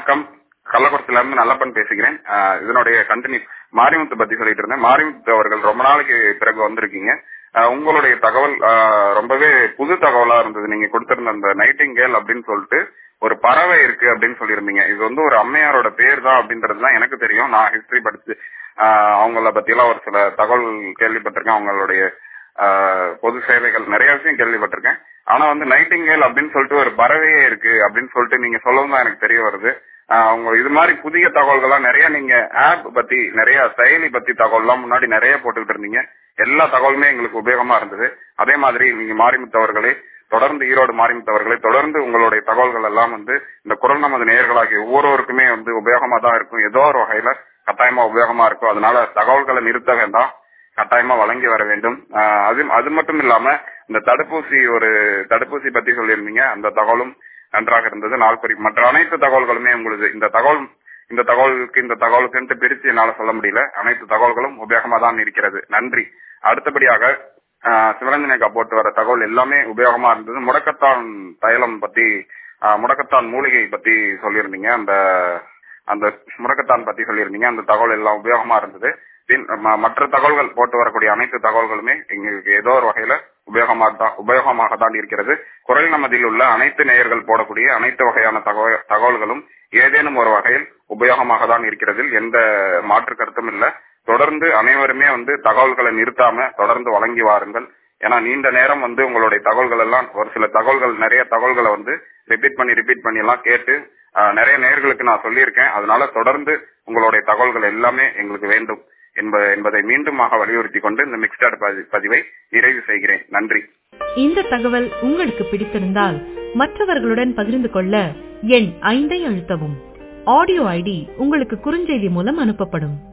வணக்கம் கள்ளக்குறிச்சில இருந்து நல்லப்பன் பேசுகிறேன் ஆஹ் இதனுடைய கண்டினியூ மாரிமுத்து பத்தி சொல்லிட்டு இருந்தேன் மாரிமுத்து அவர்கள் ரொம்ப நாளைக்கு பிறகு வந்திருக்கீங்க ஆஹ் உங்களுடைய தகவல் ஆஹ் ரொம்பவே புது தகவலா இருந்தது நீங்க கொடுத்திருந்த அந்த நைட்டிங்கேல் அப்படின்னு சொல்லிட்டு ஒரு பறவை இருக்கு அப்படின்னு சொல்லியிருந்தீங்க இது வந்து ஒரு அம்மையாரோட பேர் தான் அப்படின்றது தான் எனக்கு தெரியும் நான் ஹிஸ்டரி படிச்சு ஆஹ் அவங்கள பத்தி எல்லாம் ஒரு சில தகவல் கேள்விப்பட்டிருக்கேன் அவங்களுடைய ஆஹ் பொது சேவைகள் நிறைய விஷயம் கேள்விப்பட்டிருக்கேன் ஆனா வந்து நைட்டிங்கேல் அப்படின்னு சொல்லிட்டு ஒரு பறவையே இருக்கு அப்படின்னு சொல்லிட்டு நீங்க சொல்லவும் தான் எனக்கு தெரிய வருது ஆஹ் அவங்க இது மாதிரி புதிய தகவல்கள்லாம் நிறைய நீங்க ஆப் பத்தி நிறைய செயலி பத்தி தகவல்லாம் முன்னாடி நிறைய போட்டுக்கிட்டு இருந்தீங்க எல்லா தகவலுமே எங்களுக்கு உபயோகமா இருந்தது அதே மாதிரி நீங்க மாரிமுத்தவர்களே தொடர்ந்து ஈரோடு மாரிமுத்தவர்களே தொடர்ந்து உங்களுடைய தகவல்கள் எல்லாம் வந்து இந்த குரல் நமது நேயர்களாகிய ஒவ்வொருவருக்குமே வந்து உபயோகமா தான் இருக்கும் ஏதோ ஒரு வகையில கட்டாயமா உபயோகமா இருக்கும் அதனால தகவல்களை நிறுத்த வேண்டாம் கட்டாயமா வழங்கி வர வேண்டும் ஆஹ் அது அது மட்டும் இல்லாம இந்த தடுப்பூசி ஒரு தடுப்பூசி பத்தி சொல்லியிருந்தீங்க அந்த தகவலும் நன்றாக இருந்தது நாள் குறி மற்ற அனைத்து தகவல்களுமே உங்களுக்கு இந்த தகவல் இந்த தகவலுக்கு இந்த தகவலுக்கு பிரிச்சு என்னால சொல்ல முடியல அனைத்து தகவல்களும் உபயோகமா தான் இருக்கிறது நன்றி அடுத்தபடியாக ஆஹ் சிவரஞ்சனக்கா போட்டு வர தகவல் எல்லாமே உபயோகமா இருந்தது முடக்கத்தான் தைலம் பத்தி ஆஹ் முடக்கத்தான் மூலிகை பத்தி சொல்லியிருந்தீங்க அந்த அந்த முடக்கத்தான் பத்தி சொல்லியிருந்தீங்க அந்த தகவல் எல்லாம் உபயோகமா இருந்தது பின் ம- மற்ற தகவல்கள் போட்டு வரக்கூடிய அனைத்து தகவல்களுமே எங்களுக்கு ஏதோ ஒரு வகையில உபயோகமாக தான் உபயோகமாக தான் இருக்கிறது குரல் நமதில் உள்ள அனைத்து நேயர்கள் போடக்கூடிய அனைத்து வகையான தகவல் தகவல்களும் ஏதேனும் ஒரு வகையில் உபயோகமாக தான் இருக்கிறது எந்த மாற்று கருத்தும் இல்ல தொடர்ந்து அனைவருமே வந்து தகவல்களை நிறுத்தாம தொடர்ந்து வழங்கி வாருங்கள் ஏன்னா நீண்ட நேரம் வந்து உங்களுடைய தகவல்கள் எல்லாம் ஒரு சில தகவல்கள் நிறைய தகவல்களை வந்து ரிப்பீட் பண்ணி ரிப்பீட் பண்ணி எல்லாம் கேட்டு ஆஹ், நிறைய நேயர்களுக்கு நான் சொல்லியிருக்கேன் அதனால தொடர்ந்து உங்களுடைய தகவல்கள் எல்லாமே எங்களுக்கு வேண்டும் என்ப என்பதை மீண்டுமாக வலியுறுத்தி கொண்டு இந்த மிக்ஸ்டாட் பதிவை நிறைவு செய்கிறேன் நன்றி இந்த தகவல் உங்களுக்கு பிடித்திருந்தால் மற்றவர்களுடன் பகிர்ந்து கொள்ள எண் ஐந்தை அழுத்தவும் ஆடியோ ஐடி உங்களுக்கு குறுஞ்செய்தி மூலம் அனுப்பப்படும்